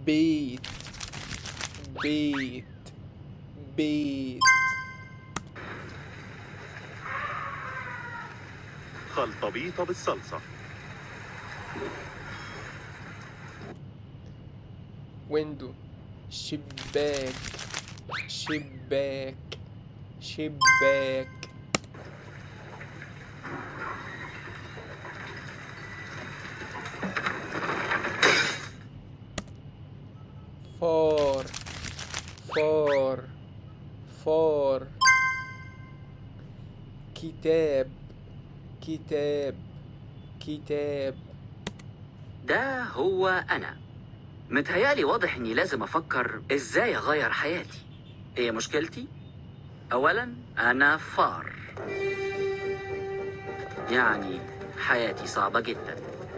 بيت بيت بيت خلطبيطة بالصلصة ويندو شباك شباك شباك فار فار فار كتاب كتاب كتاب ده هو أنا متهيألي واضح إني لازم أفكر إزاي أغير حياتي إيه مشكلتي؟ أولا أنا فار يعني حياتي صعبة جدا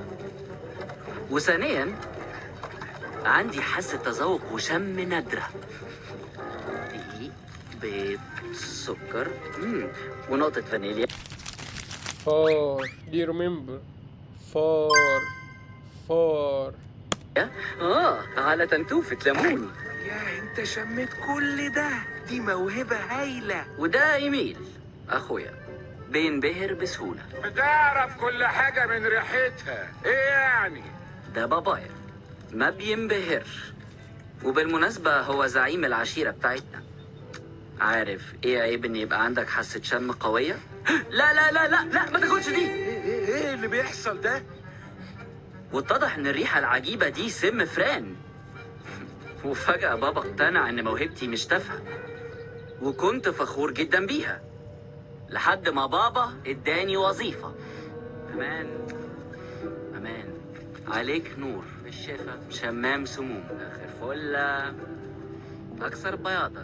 وثانيا عندي حاسة تذوق وشم نادرة دقيق بيض سكر مم. ونقطة فانيليا فار do you remember فار فار آه على تنتوفة ليموني يا انت شميت كل ده دي موهبة هايلة وده إيميل أخويا بينبهر بسهولة بتعرف كل حاجة من ريحتها ايه يعني ده بابايا ما بينبهرش وبالمناسبة هو زعيم العشيرة بتاعتنا عارف ايه عيب ان يبقى عندك حاسة شم قوية؟ لا لا لا لا لا ما تاخدش دي ايه ايه ايه اللي بيحصل ده واتضح ان الريحة العجيبة دي سم فران وفجأة بابا اقتنع ان موهبتي مش تافهة وكنت فخور جدا بيها لحد ما بابا اداني وظيفة امان امان عليك نور الشفا شمام سموم اخر فلة اكثر بياضا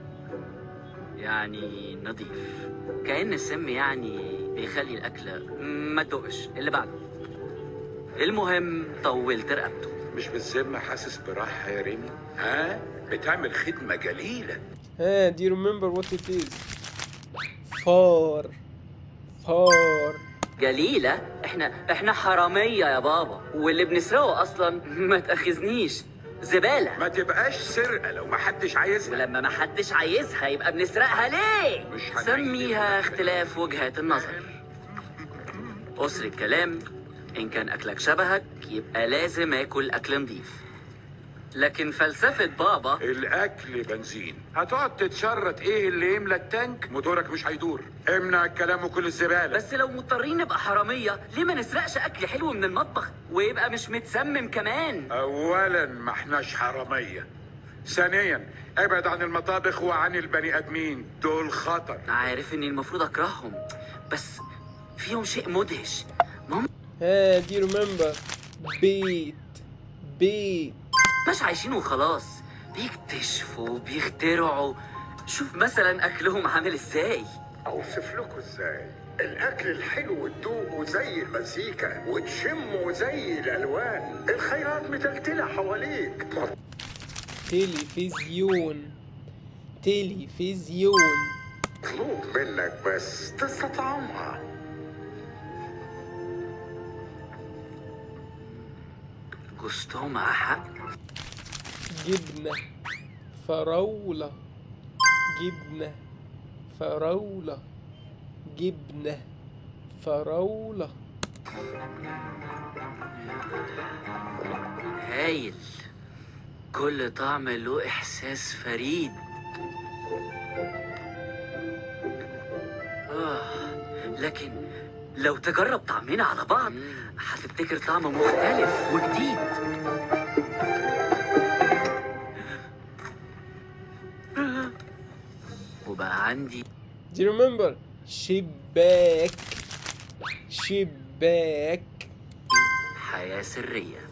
يعني نظيف كأن السم يعني بيخلي الاكل ما تدقش اللي بعده المهم طولت رقبته مش بالذمة حاسس براحة يا ريمي ها بتعمل خدمة جليلة ها do you remember what it is فار فار جليلة احنا احنا حرامية يا بابا واللي بنسرقه اصلا ما تاخذنيش زبالة ما تبقاش سرقة لو ما حدش عايزها ولما ما حدش عايزها يبقى بنسرقها ليه مش هنعيد سميها المداخلة. اختلاف وجهات النظر قصر الكلام ان كان اكلك شبهك يبقى لازم اكل اكل نظيف لكن فلسفة بابا الأكل بنزين هتقعد تتشرط إيه اللي يملى التانك موتورك مش هيدور امنع الكلام وكل الزبالة بس لو مضطرين نبقى حرامية ليه ما نسرقش اكل حلو من المطبخ ويبقى مش متسمم كمان أولا ما احناش حرامية ثانيا ابعد عن المطابخ وعن البني آدمين دول خطر عارف اني المفروض اكرههم بس فيهم شيء مدهش ما هم ها do you remember بيت بيت مش عايشين وخلاص بيكتشفوا بيخترعوا شوف مثلا اكلهم عامل ازاي اوصف لكم ازاي الاكل الحلو تدوقه زي المزيكا وتشمه زي الالوان الخيرات متلتله حواليك تلفزيون تلفزيون مطلوب منك بس تستطعمها جوستو مع حق جبنة فراولة جبنة فراولة جبنة فراولة هايل كل طعم له احساس فريد آه. لكن لو تجرب طعمين على بعض هتفتكر طعم مختلف وجديد وبقى عندي Do you remember شباك شباك حياة سرية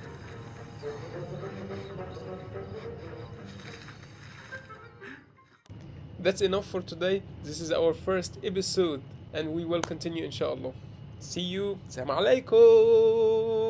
That's enough for today. This is our first episode and we will continue inshallah. See you. Salam alaikum.